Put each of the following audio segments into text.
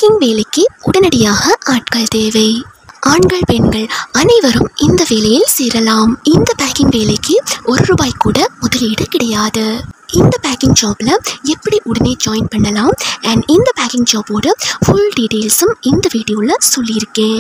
packing வேலைக்கு உடனடியாக ஆட்கள் தேவை ஆண்கள் பெண்கள் அனைவரும் இந்த வேலையில் சேரலாம் இந்த பேக்கிங் வேலைக்கு ஒரு ரூபாய் கூட முதலீடு கிடையாது இந்த பேக்கிங் ஜாப்ல எப்படி உடனே ஜாயின் பண்ணலாம் அண்ட் இந்த பேக்கிங் ஜாபோட ஃபுல் டீட்டெயில்ஸும் இந்த வீடியோவில் சொல்லியிருக்கேன்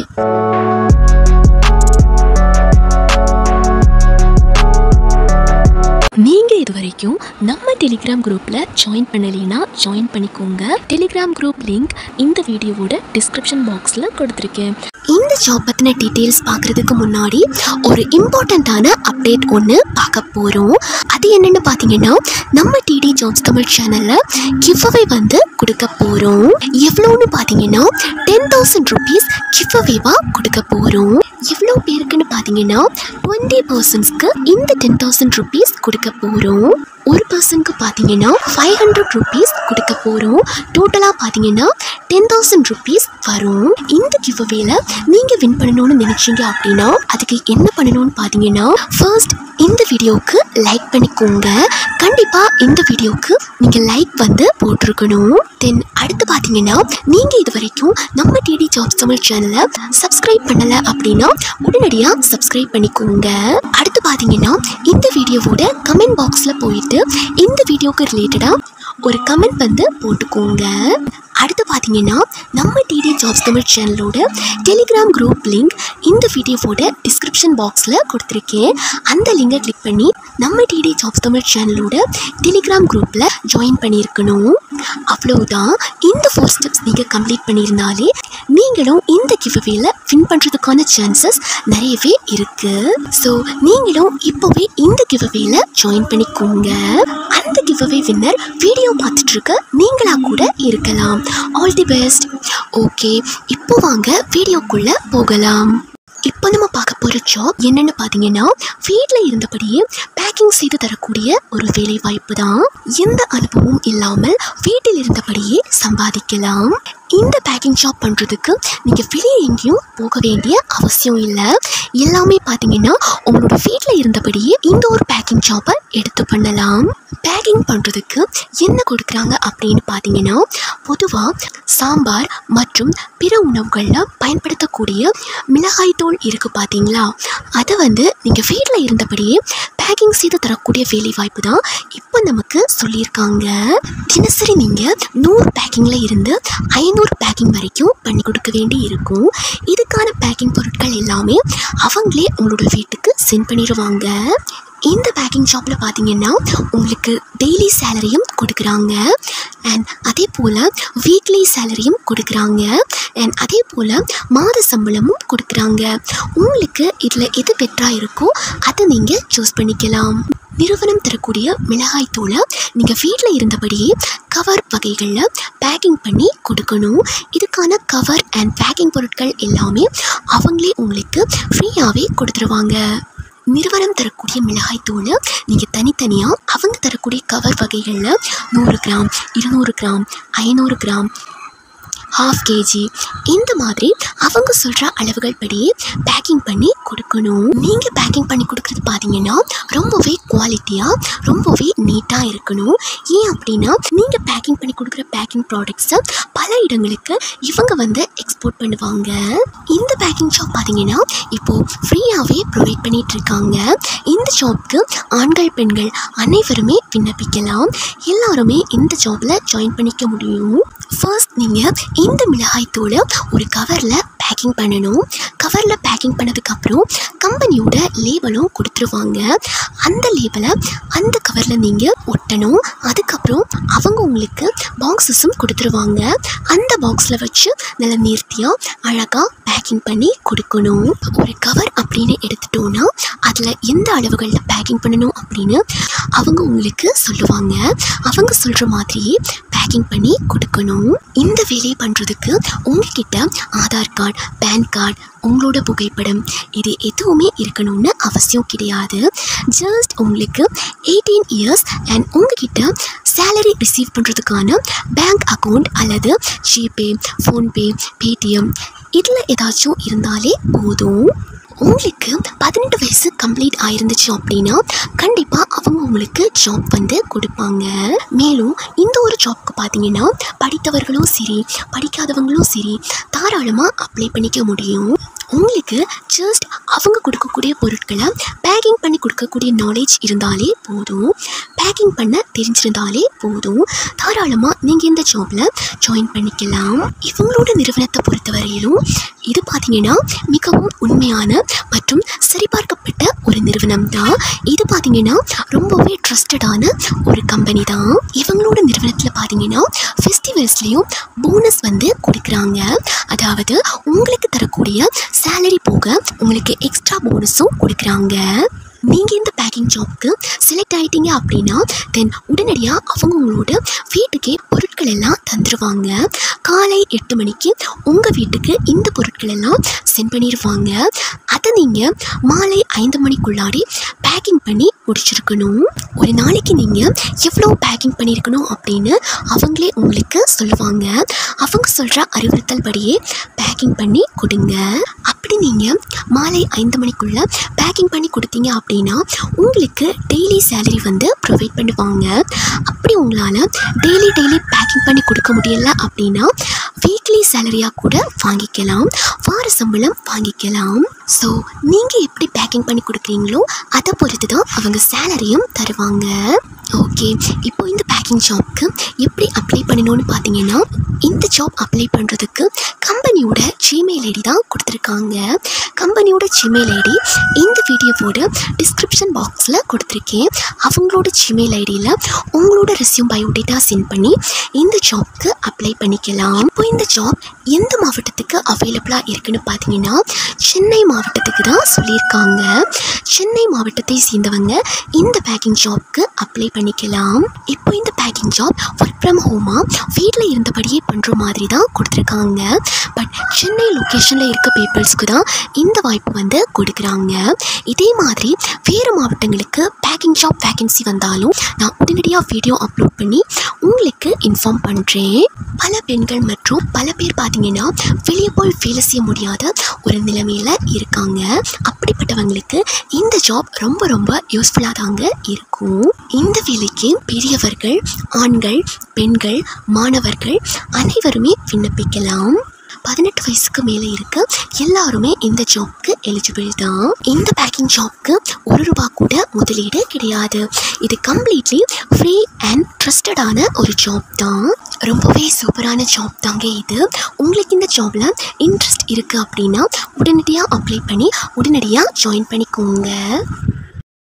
நீங்கள் இது வரைக்கும் நம்ம டெலிகிராம் குரூப்பில் ஜாயின் பண்ணலைன்னா ஜாயின் பண்ணிக்கோங்க டெலிகிராம் குரூப் லிங்க் இந்த வீடியோவோட டிஸ்கிரிப்ஷன் பாக்ஸில் கொடுத்துருக்கேன் இந்த ஜாப் பற்றின டீட்டெயில்ஸ் பார்க்குறதுக்கு முன்னாடி ஒரு இம்பார்ட்டண்ட்டான அப்டேட் ஒன்று பார்க்க போகிறோம் அது என்னென்னு பார்த்தீங்கன்னா நம்ம டிடி ஜாப்ஸ் தமிழ் சேனலில் கிஃப்அவே வந்து கொடுக்க போகிறோம் எவ்வளோன்னு பார்த்தீங்கன்னா டென் தௌசண்ட் ருபீஸ் கிஃப்அவேவாக கொடுக்க போகிறோம் எவ்வளோ பேருக்குன்னு பார்த்தீங்கன்னா டுவெண்ட்டி பர்சன்ஸ்க்கு இந்த டென் தௌசண்ட் ருபீஸ் கொடுக்க போகிறோம் ஒரு பர்சனுக்கு பார்த்தீங்கன்னா ஃபைவ் ஹண்ட்ரட் ருபீஸ் கொடுக்க போகிறோம் டோட்டலாக பார்த்தீங்கன்னா டென் தௌசண்ட் ருபீஸ் வரும் இந்த கிவ்அவேல நீங்கள் வின் பண்ணணும்னு நினச்சிங்க அப்படின்னா அதுக்கு என்ன பண்ணணும்னு பார்த்தீங்கன்னா ஃபர்ஸ்ட் இந்த வீடியோவுக்கு லைக் பண்ணிக்கோங்க கண்டிப்பாக இந்த வீடியோவுக்கு நீங்கள் லைக் வந்து போட்டிருக்கணும் தென் அடுத்து பார்த்தீங்கன்னா நீங்கள் இது வரைக்கும் நம்ம டிடி ஜாப்ஸ் தமிழ் சேனலை சப்ஸ்கிரைப் பண்ணலை அப்படின்னா உடனடியாக சப்ஸ்கிரைப் பண்ணிக்கோங்க அடுத்து பார்த்தீங்கன்னா இந்த வீடியோவோட கமெண்ட் பாக்ஸில் போயிட்டு இந்த வீடியோக்கு ரிலேட்டடாக ஒரு கமெண்ட் வந்து போட்டுக்கோங்க அடுத்து பார்த்தீங்கன்னா நம்ம டிடி ஜாப்ஸ் தமிழ் சேனலோட டெலிகிராம் குரூப் லிங்க் இந்த வீடியோவோட டிஸ்கிரிப்ஷன் பாக்ஸில் கொடுத்துருக்கேன் அந்த லிங்கை கிளிக் பண்ணி நம்ம டிடி ஜாப்ஸ் தமிழ் சேனலோட டெலிகிராம் குரூப்பில் ஜாயின் பண்ணியிருக்கணும் அவ்வளவுதான் இந்த ஃபோர் ஸ்டெப்ஸ் நீங்கள் கம்ப்ளீட் பண்ணியிருந்தாலே நீங்களும் இந்த கிவ்அவேல வின் பண்ணுறதுக்கான சான்சஸ் நிறையவே இருக்குது ஸோ நீங்களும் இப்போவே இந்த கிவ்அவேல ஜாயின் பண்ணிக்கோங்க அந்த கிவ்அவே வின்னர் வீடியோ பார்த்துட்டு இருக்க நீங்களா கூட இருக்கலாம் ஆல் தி பெஸ்ட் ஓகே இப்போ வாங்க வீடியோக்குள்ளே போகலாம் இப்போ நம்ம பார்க்க போகிற ஜாப் என்னென்னு பார்த்தீங்கன்னா வீட்டில் இருந்தபடியே பேக்கிங் செய்து தரக்கூடிய ஒரு வேலை வாய்ப்பு தான் எந்த அனுபவமும் இல்லாமல் வீட்டில் இருந்தபடியே சம்பாதிக்கலாம் இந்த பேக்கிங் ஜாப் பண்ணுறதுக்கு நீங்கள் வெளியே எங்கேயும் போக வேண்டிய அவசியம் இல்லை எல்லாமே பார்த்தீங்கன்னா உங்களோட வீட்டில் இருந்தபடியே இந்த ஒரு பேக்கிங் ஜாப்பை எடுத்து பண்ணலாம் பேக்கிங் பண்ணுறதுக்கு என்ன கொடுக்குறாங்க அப்படின்னு பார்த்தீங்கன்னா பொதுவாக சாம்பார் மற்றும் பிற உணவுகளில் பயன்படுத்தக்கூடிய மிளகாய் தூள் இருக்குது பார்த்தீங்களா அதை வந்து நீங்கள் வீட்டில் இருந்தபடியே பேக்கிங் செய்து தரக்கூடிய வேலை வாய்ப்பு தான் இப்போ நமக்கு சொல்லியிருக்காங்க தினசரி நீங்கள் நூறு பேக்கிங்கில் இருந்து ஐநூறு பேக்கிங் வரைக்கும் பண்ணி கொடுக்க வேண்டி இருக்கும் இதுக்கான பேக்கிங் பொருட்கள் எல்லாமே அவங்களே உங்களோட வீட்டுக்கு சென்ட் பண்ணிடுவாங்க இந்த பேக்கிங் ஷாப்பில் பார்த்தீங்கன்னா உங்களுக்கு டெய்லி சேலரியும் கொடுக்குறாங்க அண்ட் அதே போல் வீக்லி சேலரியும் கொடுக்குறாங்க அண்ட் அதே போல் மாத சம்பளமும் கொடுக்குறாங்க உங்களுக்கு இதில் எது பெட்டராக இருக்கோ அதை நீங்கள் சூஸ் பண்ணிக்கலாம் நிறுவனம் தரக்கூடிய மிளகாய் தூளை நீங்கள் வீட்டில் இருந்தபடியே கவர் வகைகளில் பேக்கிங் பண்ணி கொடுக்கணும் இதுக்கான கவர் அண்ட் பேக்கிங் பொருட்கள் எல்லாமே அவங்களே உங்களுக்கு ஃப்ரீயாகவே கொடுத்துருவாங்க நிறுவனம் தரக்கூடிய மிளகாய் தூளை நீங்கள் தனித்தனியாக அவங்க தரக்கூடிய கவர் வகைகளில் நூறு கிராம் இருநூறு கிராம் ஐநூறு கிராம் ஹாஃப் கேஜி இந்த மாதிரி அவங்க சொல்கிற அளவுகள் படியே பேக்கிங் பண்ணி கொடுக்கணும் நீங்கள் பேக்கிங் பண்ணி கொடுக்குறது பார்த்தீங்கன்னா ரொம்பவே குவாலிட்டியாக ரொம்பவே நீட்டாக இருக்கணும் ஏன் அப்படின்னா நீங்கள் பேக்கிங் பண்ணி கொடுக்குற பேக்கிங் ப்ராடக்ட்ஸை பல இடங்களுக்கு இவங்க வந்து எக்ஸ்போர்ட் பண்ணுவாங்க இந்த பேக்கிங் ஷாப் பார்த்தீங்கன்னா இப்போது ஃப்ரீயாகவே ப்ரொவைட் பண்ணிட்டு இருக்காங்க இந்த ஜாப்க்கு ஆண்கள் பெண்கள் அனைவருமே விண்ணப்பிக்கலாம் எல்லாருமே இந்த ஜாபில் ஜாயின் பண்ணிக்க முடியும் ஃபர்ஸ்ட் நீங்கள் இந்த மிளகாய் தூளை ஒரு கவரில் பேக்கிங் பண்ணணும் கவரில் பேக்கிங் பண்ணதுக்கப்புறம் கம்பெனியோட லேபலும் கொடுத்துருவாங்க அந்த லேபலை அந்த கவரில் நீங்கள் ஒட்டணும் அதுக்கப்புறம் அவங்க உங்களுக்கு பாக்ஸஸும் கொடுத்துருவாங்க அந்த பாக்ஸில் வச்சு நல்ல நேர்த்தியாக அழகாக பேக்கிங் பண்ணி கொடுக்கணும் ஒரு கவர் அப்படின்னு எடுத்துட்டோன்னா அதில் எந்த அளவுகளில் பேக்கிங் பண்ணணும் அப்படின்னு அவங்க உங்களுக்கு சொல்லுவாங்க அவங்க சொல்கிற மாதிரியே பேக்கிங் பண்ணி கொடுக்கணும் இந்த வேலையை பண்ணுறதுக்கு உங்ககிட்ட ஆதார் கார்டு பேன் கார்டு உங்களோட புகைப்படம் இது எதுவுமே இருக்கணும்னு அவசியம் கிடையாது ஜஸ்ட் உங்களுக்கு எயிட்டீன் இயர்ஸ் அண்ட் உங்ககிட்ட சேலரி ரிசீவ் பண்ணுறதுக்கான பேங்க் அக்கௌண்ட் அல்லது ஜிபே ஃபோன்பே பேடிஎம் இதில் ஏதாச்சும் இருந்தாலே போதும் உங்களுக்கு பதினெட்டு வயசு கம்ப்ளீட் ஆயிருந்துச்சு அப்படின்னா கண்டிப்பாக அவங்க உங்களுக்கு ஜாப் வந்து கொடுப்பாங்க மேலும் இந்த ஒரு ஜாப்க்கு பார்த்தீங்கன்னா படித்தவர்களும் சரி படிக்காதவங்களும் சரி தாராளமாக அப்ளை பண்ணிக்க முடியும் உங்களுக்கு ஜஸ்ட் அவங்க கொடுக்கக்கூடிய பொருட்களை பேக்கிங் பண்ணி கொடுக்கக்கூடிய நாலேஜ் இருந்தாலே போதும் பேக்கிங் பண்ண தெரிஞ்சிருந்தாலே போதும் தாராளமாக நீங்கள் இந்த ஜாபில் ஜாயின் பண்ணிக்கலாம் இவங்களோட நிறுவனத்தை பொறுத்தவரையிலும் இது பார்த்தீங்கன்னா மிகவும் உண்மையான மற்றும் சரிபார்க்கப்பட்ட ஒரு நிறுவனம் தான் இது பார்த்தீங்கன்னா ரொம்பவே ட்ரஸ்டடான ஒரு கம்பெனி தான் இவங்களோட நிறுவனத்தில் பார்த்தீங்கன்னா ஃபெஸ்டிவல்ஸ்லேயும் போனஸ் வந்து கொடுக்குறாங்க அதாவது உங்களுக்கு தரக்கூடிய சேலரி போக உங்களுக்கு எக்ஸ்ட்ரா போனஸும் கொடுக்குறாங்க நீங்கள் இந்த பேக்கிங் ஜாப்க்கு செலக்ட் ஆகிட்டீங்க அப்படின்னா தென் உடனடியாக அவங்க உங்களோட வீட்டுக்கே பொருட்கள் எல்லாம் தந்துடுவாங்க காலை எட்டு மணிக்கு உங்கள் வீட்டுக்கு இந்த பொருட்கள் எல்லாம் சென்ட் பண்ணிடுவாங்க அதை நீங்கள் மாலை ஐந்து மணிக்குள்ளாடி பேக்கிங் பண்ணி முடிச்சிருக்கணும் ஒரு நாளைக்கு நீங்கள் எவ்வளோ பேக்கிங் பண்ணியிருக்கணும் அப்படின்னு அவங்களே உங்களுக்கு சொல்லுவாங்க அவங்க சொல்கிற அறிவுறுத்தல் படியே பேக்கிங் பண்ணி கொடுங்க அப்படி நீங்கள் மாலை ஐந்து மணிக்குள்ளே பேக்கிங் பண்ணி கொடுத்தீங்க அப்படின்னா உங்களுக்கு டெய்லி சேலரி வந்து ப்ரொவைட் பண்ணுவாங்க அப்படி உங்களால் டெய்லி டெய்லி பேக்கிங் பண்ணி கொடுக்க முடியல அப்படின்னா வீக்லி சேலரியாக கூட வாங்கிக்கலாம் வார சம்பளம் வாங்கிக்கலாம் ஸோ நீங்கள் எப்படி பேக்கிங் பண்ணி கொடுக்குறீங்களோ அதை பொறுத்து தான் அவங்க சேலரியும் தருவாங்க ஓகே இப்போ இந்த பேக்கிங் ஜாப்க்கு எப்படி அப்ளை பண்ணணும்னு பார்த்தீங்கன்னா இந்த ஜாப் அப்ளை பண்ணுறதுக்கு கம்பெனியோட ஜிமெயில் ஐடி தான் கொடுத்துருக்காங்க கம்பெனியோட ஜிமெயில் ஐடி இந்த வீடியோவோட டிஸ்கிரிப்ஷன் பாக்ஸில் கொடுத்துருக்கேன் அவங்களோட ஜிமெயில் ஐடியில் உங்களோட ரெஸ்யூம் பயோடேட்டா சென்ட் பண்ணி இந்த ஜாப்க்கு அப்ளை பண்ணிக்கலாம் இப்போ இந்த ஜாப் எந்த மாவட்டத்துக்கு அவைலபிளாக இருக்குன்னு பார்த்தீங்கன்னா சென்னை மாவட்டத்துக்கு தான் சொல்லியிருக்காங்க சென்னை மாவட்டத்தை சேர்ந்தவங்க இந்த பேக்கிங் ஜாப்க்கு அப்ளை பண்ணிக்கலாம் இப்போ இந்த பேக்கிங் ஜாப் ஒர்க் ஃப்ரம் ஹோமாக வீட்டில் இருந்தபடியே பண்ணுற மாதிரி தான் கொடுத்துருக்காங்க பட் சென்னை லொக்கேஷனில் இருக்க பீப்புள்ஸ்க்கு தான் இந்த வாய்ப்பு வந்து கொடுக்குறாங்க இதே மாதிரி வேறு மாவட்டங்களுக்கு பேக்கிங் ஜாப் வேகன்சி வந்தாலும் நான் உடனடியாக வீடியோ அப்லோட் பண்ணி உங்களுக்கு இன்ஃபார்ம் பண்ணுறேன் பல பெண்கள் மற்றும் பல பேர் பார்த்தீங்கன்னா வெளியே போய் வேலை செய்ய முடியாத ஒரு நிலைமையில் இருக்காங்க அப்படிப்பட்டவங்களுக்கு இந்த ஜாப் ரொம்ப ரொம்ப யூஸ்ஃபுல்லாக தாங்க இருக்கும் இந்த வேலைக்கு பெரியவர்கள் ஆண்கள் பெண்கள் மாணவர்கள் அனைவருமே விண்ணப்பிக்கலாம் பதினெட்டு வயசுக்கு மேலே இருக்க எல்லாருமே இந்த ஜாப்க்கு எலிஜிபிள் தான் இந்த பேக்கிங் ஜாப்க்கு ஒரு ரூபா கூட முதலீடு கிடையாது இது கம்ப்ளீட்லி ஃப்ரீ அண்ட் ட்ரஸ்டடான ஒரு ஜாப் தான் ரொம்பவே சூப்பரான ஜாப் தாங்க இது உங்களுக்கு இந்த ஜாப்ல இன்ட்ரெஸ்ட் இருக்குது அப்படின்னா உடனடியாக அப்ளை பண்ணி உடனடியாக ஜாயின் பண்ணிக்கோங்க